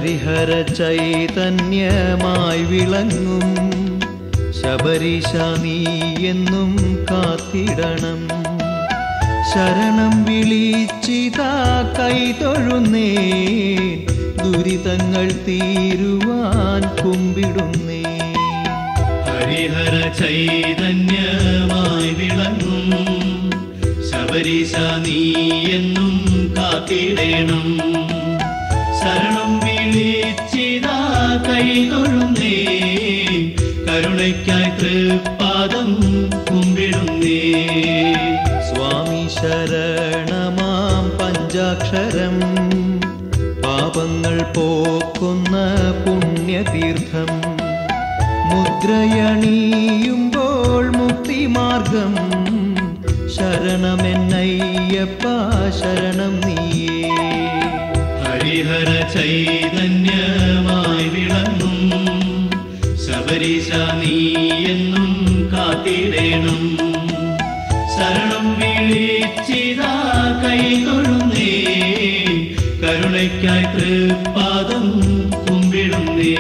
ഹരിഹര ചൈതന്യമായി വിളങ്ങും ശബരീശ നീ എന്നും കാത്തിടണം ശരണം വിളിച്ചിതാ കൈതൊഴുന്നേ ദുരിതങ്ങൾ തീരുവാൻ കുമ്പിടുന്നേ ഹരിഹര ചൈതന്യമായി വിളങ്ങും ശബരീശ നീ എന്നും കാത്തിടേണം ശരണം വിളിച്ചിതാ കൈതൊഴുന്നേ കരുണയ്ക്കായി തൃപ്പാദം കുമ്പിടുന്നേ സ്വാമി ശരണമാം പഞ്ചാക്ഷരം പാപങ്ങൾ പോക്കുന്ന പുണ്യതീർത്ഥം മുദ്രയണിയുമ്പോൾ മുക്തിമാർഗം ശരണമെന്നയ്യപ്പ ശരണം നീയേ ഹരിഹര ചൈതന്യമായി വിളങ്ങും ശബരീശ നീ എന്നും കാത്തിടേണം ശരണം വിളിച്ചിതാ കൈതൊഴുന്നേ കരുണയ്ക്കായി തൃപ്പാദം കുമ്പിടുന്നേ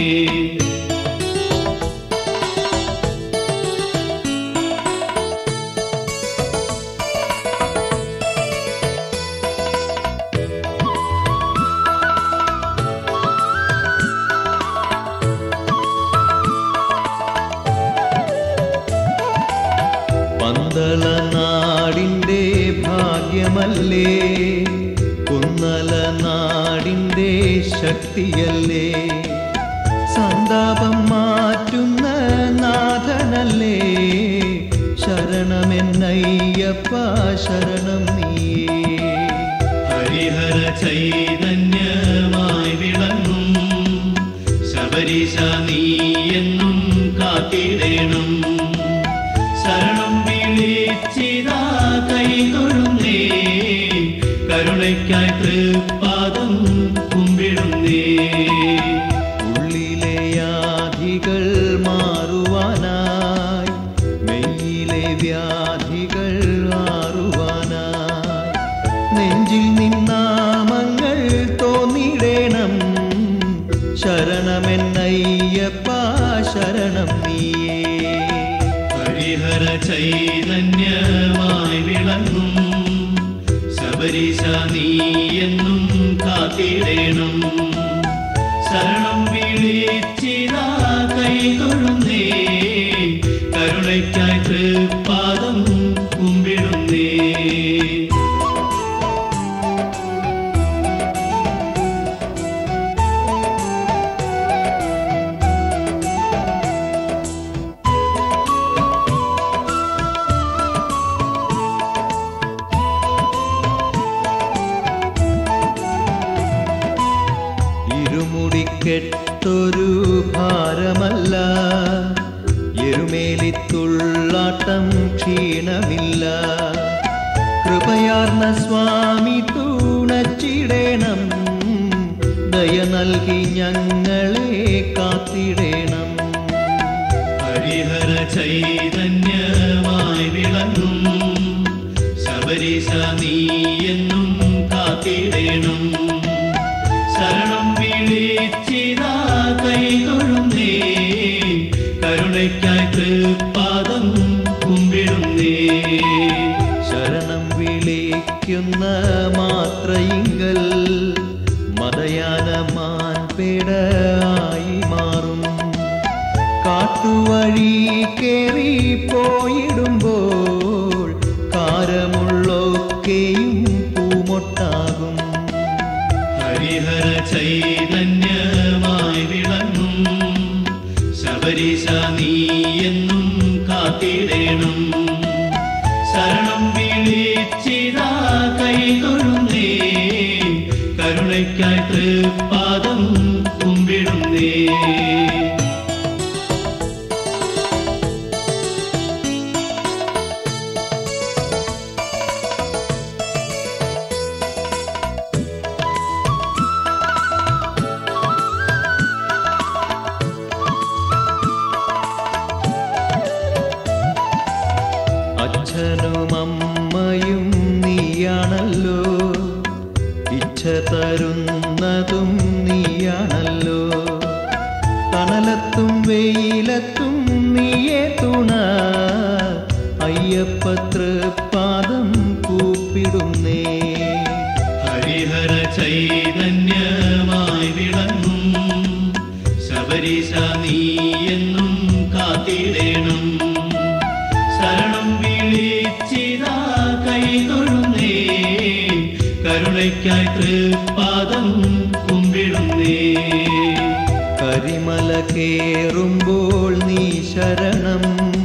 പന്തള നാടിൻ്റെ ഭാഗ്യമല്ലേ കുന്നല നാടിൻ്റെ ശക്തിയല്ലേ സന്താപം മാറ്റുന്ന നാഥനല്ലേ ശരണമെന്നയ്യപ്പ ശരണം നീയേ ഹരിഹര ചൈതന്യമായി വിളങ്ങും ശബരീശ നീ എന്നും കാത്തിടേണം ശരണം വിളിച്ചിതാ കൈതൊഴുന്നേ കരുണയ്ക്കായി തൃപ്പാദം കുമ്പിടുന്നേ ഉള്ളിലെ യാധികൾ മാറുവാനായി മെയ്യിലെ വ്യാധികൾ മാറുവാനായി നെഞ്ചിൽ നിന്നാമങ്ങൾ തോന്നിടേണം ശരണമെന്നയ്യപ്പ ശരണം നീയേ ഹരിഹര ചൈതന്യമായി വിളങ്ങും ശബരീശ നീ എന്നും കാത്തിടേണം ശരണം വിളിച്ചിതാ കൈതൊഴുന്നേ കരുണയ്ക്കായി തൃപ്പാദം കുമ്പിടുന്നേ ഇരുമുടിക്കെട്ടൊരു ഭാരമല്ല എരുമേലിത്തുള്ളാട്ടം ക്ഷീണമില്ല കൃപയാർന്ന സ്വാമി തൂണച്ചിടേണം ദയ നൽകി ഞങ്ങളെ കാത്തിടേണം ഹരിഹര ചൈതന്യമായി വിളങ്ങും ശബരീശ നീ എന്നും കാത്തിടേണം ശരണം വിളിച്ചിതാ കൈതൊഴുന്നേ കരുണയ്ക്കായി തൃപ്പാദം കുമ്പിടുന്നേ ശരണം വിളിക്കുന്ന മാത്രയിങ്കൽ മതയാനമാൻ പേടായി മാറും കാട്ടുവഴി കേറി പോയിടുമ്പോൾ കാരമുള്ളൊക്കെയും പൂമൊട്ടാകും ഹരിഹര ചൈതന്യമായി വിളങ്ങും ശബരീശ നീ എന്നും കാത്തിടേണം ശരണം വിളിച്ചിതാ കൈതൊഴുന്നേ കരുണയ്ക്കായി തൃപ്പാദം കുമ്പിടുന്നേ അച്ഛനും അമ്മയും നീയാണല്ലോ ഇച്ഛ തരുന്നതും നീയാണല്ലോ നീയാണല്ലോ തണലത്തും വെയിലത്തും നീയേ തുണ അയ്യപ്പ തൃപ്പാദം കൂപ്പിടുന്നേ ഹരിഹര ചൈതന്യമായി വിളങ്ങും ശബരീശ നീ എന്നും കാത്തിടേണം ശരണം വിളിച്ചിതാ കൈ തൊഴുന്നേ കരുണയ്ക്കായി തൃപ്പാദം കുമ്പിടുന്നേ കരിമല കേറുമ്പോൾ നീ ശരണം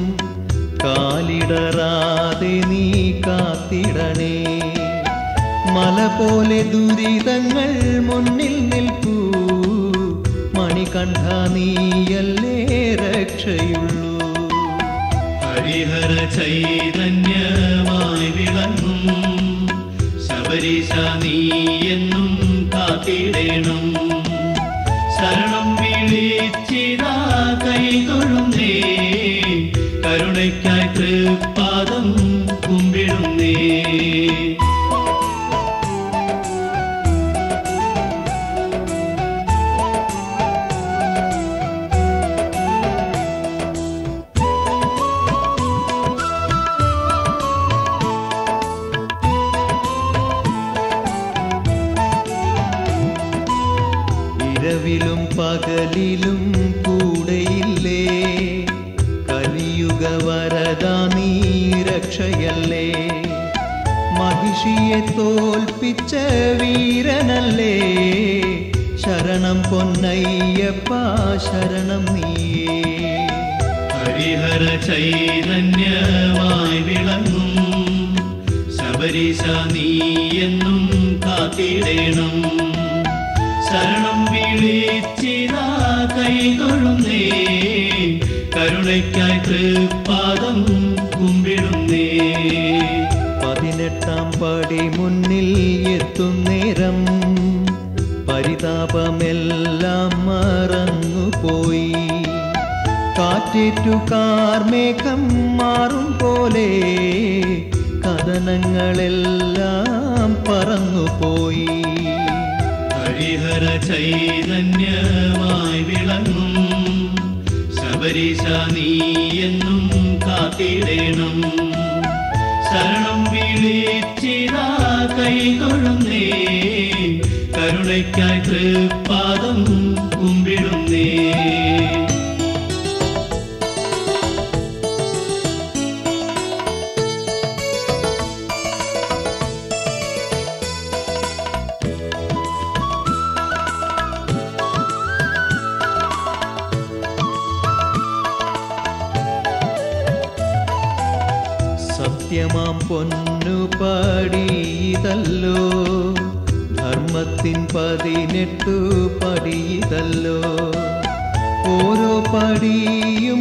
കാലിടറാതെ നീ കാത്തിടണേ മല പോലെ ദുരിതങ്ങൾ മുന്നിൽ നിൽക്കൂ മണികണ്ഠ നീയല്ലേ രക്ഷയുള്ളൂ ഹരിഹര ചൈതന്യമായി വിളങ്ങും ശബരീശ നീ എന്നും കാത്തിടേണം ശരണം വിളിച്ചിതാ കൈ തൊഴുന്നേ കരുണയ്ക്കായി തൃപ്പാദം കുമ്പിടുന്നേ ഇരവിലും പകലിലും കൂടെയില്ലേ കലിയുഗ വരദാ നീ രക്ഷയല്ലേ മഹിഷിയെ തോൽപ്പിച്ച വീരനല്ലേ ശരണം പൊന്നയ്യപ്പ ശരണം നീയേ ഹരിഹര ചൈതന്യമായി വിളങ്ങും ശബരീശ നീ എന്നും കാത്തിടേണം ശരണം വിളിച്ചിതാ കൈ തൊഴുന്നേ കരുണയ്ക്കായി തൃപ്പാദം കുമ്പിടുന്നേ പതിനെട്ടാം പടി മുന്നിൽ എത്തും നേരം പരിതാപമെല്ലാം മറന്നുപോയി കാറ്റേറ്റു കാർമേഘം മാറും പോലെ കഥനങ്ങളെല്ലാം പറന്നുപോയി ഹരിഹര ചൈതന്യമായി വിളങ്ങും ശബരീശ നീ എന്നും കാത്തിടേണം ശരണം വിളിച്ചിതാ കൈ തൊഴുന്നേ കരുണയ്ക്കായി തൃപ്പാദം കുമ്പിടുന്നേ സത്യമാം പൊന്നു പടിയിതല്ലോ ധർമ്മത്തിൻ പതിനെട്ടു പടിയിതല്ലോ ഓരോ പടിയും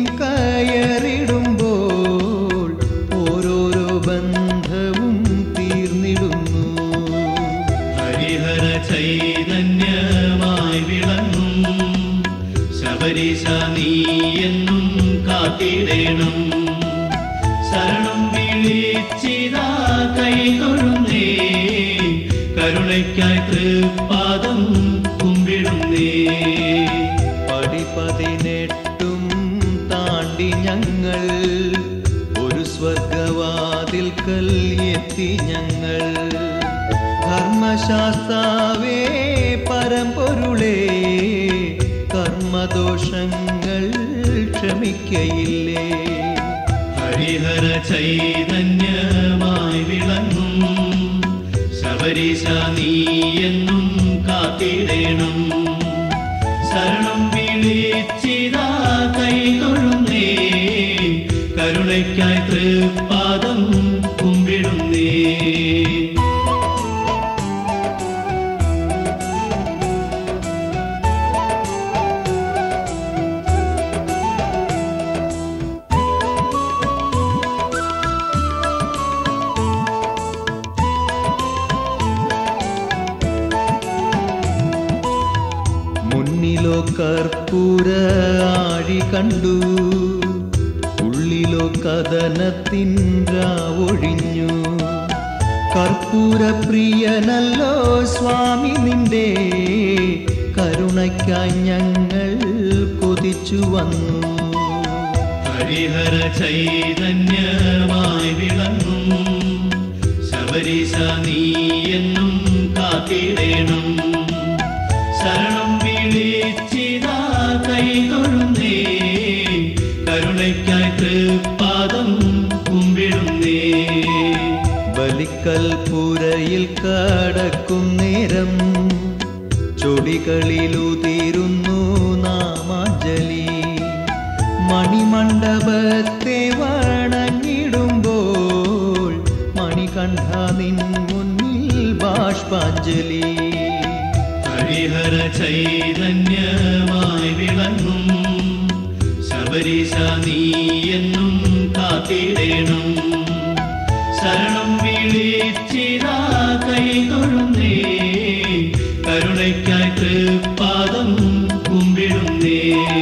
കയറിടുമ്പോൾ ഓരോരോ ബന്ധവും തീർന്നിടുന്നു ഹരിഹര ചൈതന്യമായി വിളങ്ങും ശബരീശ നീ എന്നും കാത്തിടേണം ശരണം വിളിച്ചിതാ കൈ തൊഴുന്നേ കരുണയ്ക്കായി തൃപ്പാദം കുമ്പിടുന്നേ പടി പതിനെട്ടും താണ്ടി ഞങ്ങൾ ഒരു സ്വർഗവാതിൽക്കൽ എത്തി ഞങ്ങൾ ധർമ്മശാസ്താവേ പരമ്പൊരുളേ കർമ്മദോഷങ്ങൾ ക്ഷമിക്കയില്ലേ ഹരിഹര ചൈതന്യമായി വിളങ്ങും ശബരീശ നീ എന്നും കാത്തിടേണം ശരണം വിളിച്ചിതാ കൈ തൊഴുന്നേ കരുണയ്ക്കായി തൃപ്പാദം കുമ്പിടുന്നേ മുന്നിലോ കർപ്പൂര ആഴി കണ്ടു ഉള്ളിലോ കഥനത്തിൻ ഒഴിഞ്ഞു കർപ്പൂര പ്രിയനല്ലോ സ്വാമി നിന്റെ കരുണയ്ക്കായി ഞങ്ങൾ കൊതിച്ചു വന്നു ഹരിഹര ചൈതന്യമായി വിളങ്ങും ശബരിശ നീ എന്നും കാത്തിടേണം ശരണം വിളിച്ചിതാ കൈ തൊഴുന്നേ കരുണയ്ക്കായി തൃപ്പാദം കുമ്പിടുന്നേ ബലിക്കൽ പുരയിൽ കടക്കും നേരം ചൊടികളിലുതിരുന്നു നാമാഞ്ജലി മണിമണ്ഡപത്തെ വണങ്ങിടുമ്പോൾ മണികണ്ഠ നിൻ മുന്നിൽ ബാഷ്പാഞ്ജലി ഹരിഹര ചൈതന്യമായി വിളങ്ങും ശബരിശ നീ എന്നും കാത്തിടേണം ശരണം വിളിച്ചിതാ കൈ തൊഴുന്നേ കരുണയ്ക്കായി തൃപ്പാദം കുമ്പിടുന്നേ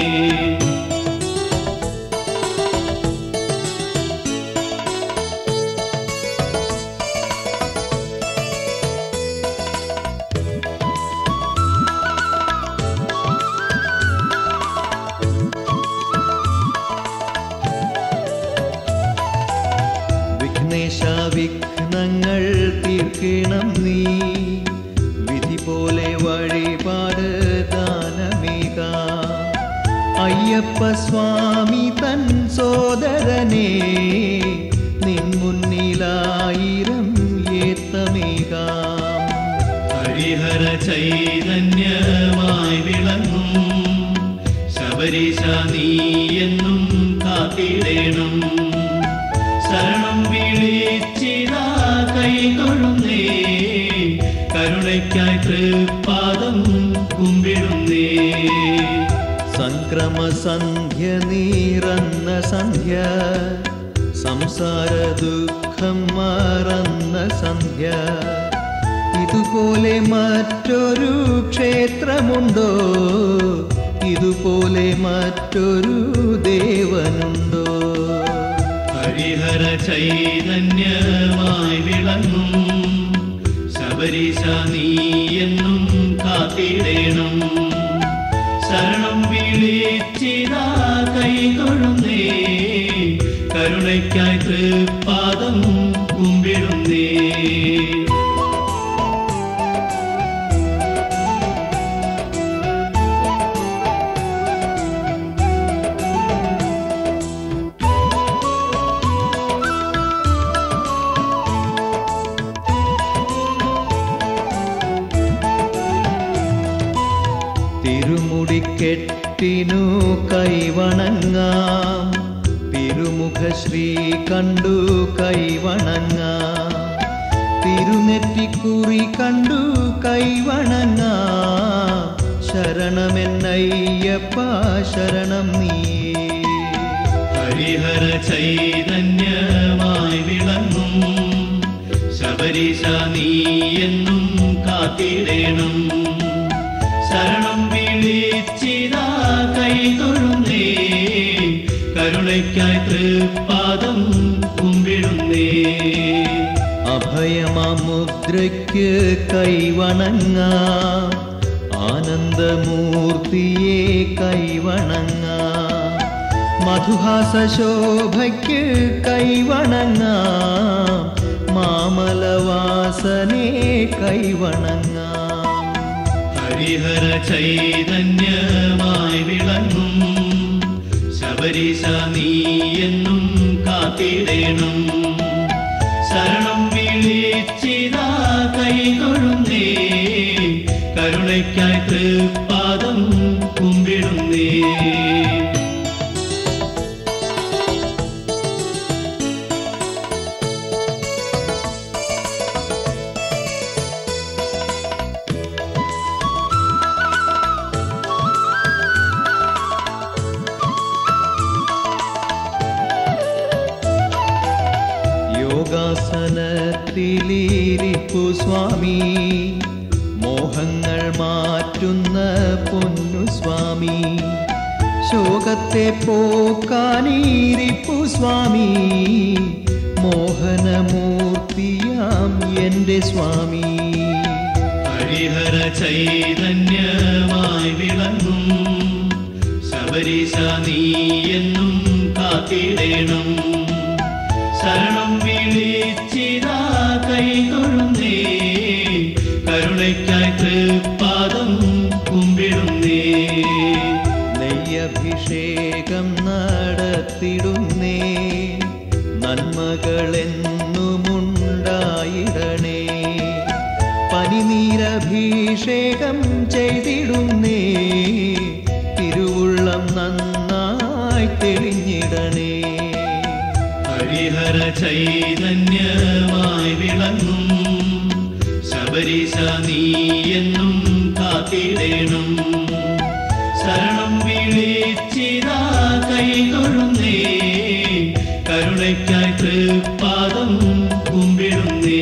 വിഘ്നേശ വിഘ്നങ്ങൾ തീർക്കണം നീ വിധി പോലെ വഴിപാട് ദാനമേക അയ്യപ്പ സ്വാമി തൻ സോദരനെ നിൻ മുന്നിലായിരം ഏത്തമേകാം ഹരിഹര ചൈതന്യമായി വിളങ്ങും ശബരിശ നീ എന്നും കാത്തിടേണം ശരണം വിളിച്ചിതാ കൈ തൊഴുന്നേ കരുണയ്ക്കായി തൃപ്പാദം കുമ്പിടുന്നേ സംക്രമ സന്ധ്യ നീറന്ന സന്ധ്യ സംസാര ദുഃഖം മറന്ന സന്ധ്യ ഇതുപോലെ മറ്റൊരു ക്ഷേത്രമുണ്ടോ ഇതുപോലെ മറ്റൊരു ദേവനുണ്ടോ ഹരിഹര ചൈതന്യമായി വിളങ്ങും ശബരിശ നീ എന്നും കാത്തിടേണം ശരണം വിളിച്ചിതാ കൈ തൊഴുന്നേ കരുണയ്ക്കായി തൃപ്പാദം കുമ്പിടുന്നേ തിരുമുടിക്കെട്ടിനു കൈവണങ്ങാം തിരുമുഖ ശ്രീ കണ്ടു കൈവണങ്ങാം തിരുനെറ്റിക്കുറി കണ്ടു കൈവണങ്ങാം ശരണമെന്നയ്യപ്പ ശരണം നീയേ ഹരിഹര ചൈതന്യമായി വിളങ്ങും ശബരിശ നീ എന്നും കാത്തിടേണം ശരണം വിളിച്ചിതാ കൈ തൊഴുന്നേ കരുണയ്ക്കായി തൃപ്പാദം കുമ്പിടുന്നേ അഭയമാമുദ്രയ്ക്ക് കൈവണങ്ങാം ആനന്ദമൂർത്തിയെ കൈവണങ്ങാം മധുഹാസ ശോഭയ്ക്ക് കൈവണങ്ങാം മാമലവാസനെ കൈവണങ്ങാം ഹരിഹര ചൈതന്യമായി വിളങ്ങും ശബരിശ നീ എന്നും കാത്തിടേണം ശരണം വിളിച്ചിതാ കൈ തൊഴുന്നേ കരുണയ്ക്കായി തൃപ്പാദം കുമ്പിടുന്നേ യോഗാസനത്തിലിരിപ്പു സ്വാമി മോഹങ്ങൾ മാറ്റുന്ന പൊന്നു സ്വാമി ശോകത്തെ പോക്കാനിരിപ്പു സ്വാമി മോഹനമൂർത്തിയാം എൻ്റെ സ്വാമി ഹരി ഹരിഹര ചൈതന്യമായി വിളങ്ങും ശബരീശ നീ എന്നും കാത്തിടേണം ശരണം വിളിച്ചിതാ കൈ തൊഴുന്നേ കരുണയ്ക്കായി തൃപ്പാദം കുമ്പിടുന്നേ നെയ്യഭിഷേകം നടത്തിടുന്നേ നന്മകളെന്നുമുണ്ടായിടണേ പനിനീരഭിഷേകം ചെയ്തിടുന്നേ തിരുവുള്ളം നന്നായി തെളിഞ്ഞിടണേ ഹരിഹര ചൈതന്യമായി വിളങ്ങും ശബരീശ നീ എന്നും കാത്തിടേണം ശരണം വിളിച്ചിതാ കൈ തൊഴുന്നേ കരുണയ്ക്കായി തൃപ്പാദം കുമ്പിടുന്നേ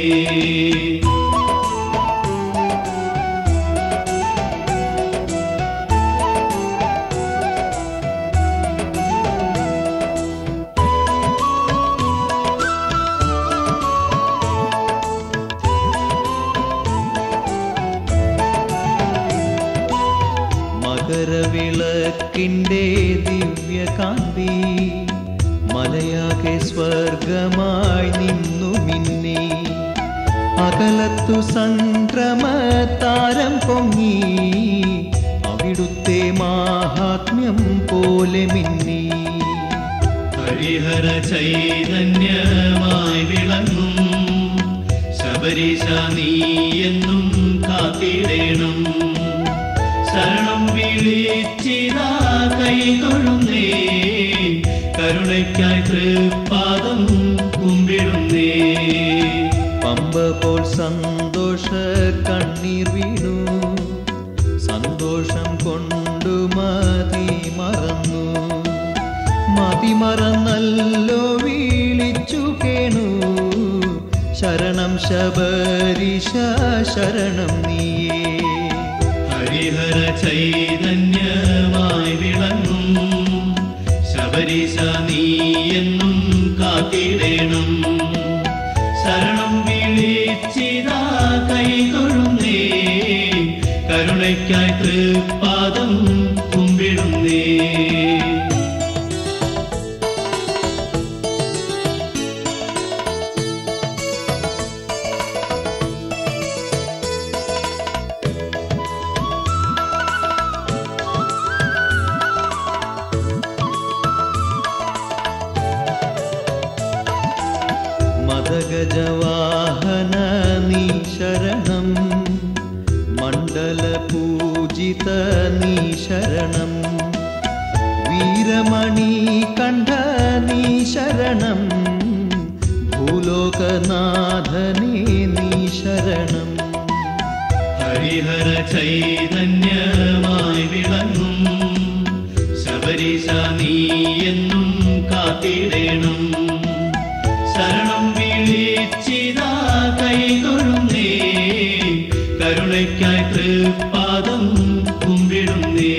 മകരവിളക്കിൻ്റെ ദിവ്യകാന്തി മലയാകെ സ്വർഗമായി നിന്നു മിന്നി അകലത്തു സംക്രമതാരം പൊങ്ങി അവിടുത്തെ മാഹാത്മ്യം പോലെ മിന്നി ഹരിഹര ചൈതന്യമായി വിളങ്ങും ശബരീശ നീ എന്നും കാത്തിടേണം ശരണം വിളിച്ചിതാ കൈ തൊഴുന്നേ കരുണയ്ക്കായി തൃപ്പാദം കുമ്പിടുന്നേ പമ്പ പോൽ സന്തോഷ കണ്ണീർ വീണു സന്തോഷം കൊണ്ടു മതി മറന്നു മതി മറന്നല്ലോ വീളിച്ചു കേണു ശരണം ശബരിശ ശരണം നീയേ ഹരിഹര ചൈതന്യമായി വിളങ്ങും ശബരീശ നീ എന്നും കാത്തിടേണം ശരണം വിളിച്ചിതാ കൈ തൊഴുന്നേ കരുണയ്ക്കായി തൃപ്പാദം കുമ്പിടുന്നേ മദഗജവാഹന നീ ശരണം മണ്ഡല പൂജിത നീ ശരണം വീരമണി കണ്ഠ നീ ശരണം ഭൂലോകനാഥനേ നീ ശരണം ഹരിഹര ചൈതന്യമായി വിളങ്ങും ശബരീശ നീ എന്നും കാത്തിടേണം ശരണം വിളിച്ചിതാ കൈ തൊഴുന്നേ കരുണയ്ക്കായി തൃപ്പാദം കുമ്പിടുന്നേ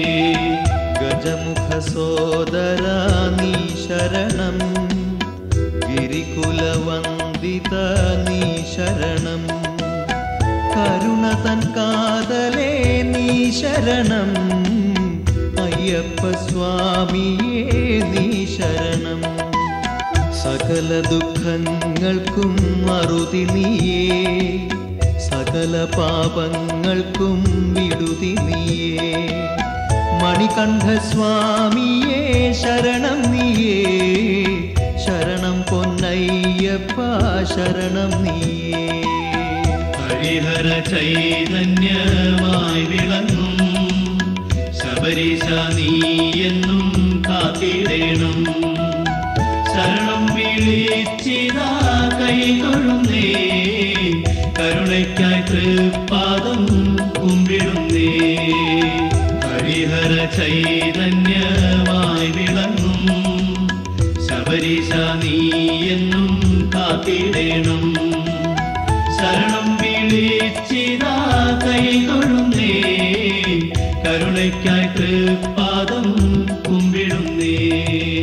ഗജമുഖ സോദര നീ ശരണം ഗിരികുലവന്ദിത നീ ശരണം കരുണ തൻ കാതലേ നീ ശരണം അയ്യപ്പ സ്വാമിയേ നീ ശരണം സകല ദുഃഖങ്ങൾക്കും അറുതി നീയേ സകല പാപങ്ങൾക്കും വിടുതി നീയേ മണികണ്ഠ സ്വാമിയേ ശരണം നീയേ ശരണം പൊന്നയ്യപ്പ ശരണം നീയേ ഹരിഹര ചൈതന്യമായി വിളങ്ങും ശബരീശ നീ എന്നും കാത്തിടേണം ശരണം വിളിച്ചിതാ കൈ തൊഴുന്നേ കരുണയ്ക്കായി തൃപ്പാദം കുമ്പിടുന്നേ ഹരിഹര ചൈതന്യമായി വിളങ്ങും ശബരീശ നീ എന്നും കാത്തിടേണം ശരണം വിളിച്ചിതാ കൈ തൊഴുന്നേ കരുണയ്ക്കായി തൃപ്പാദം കുമ്പിടുന്നേ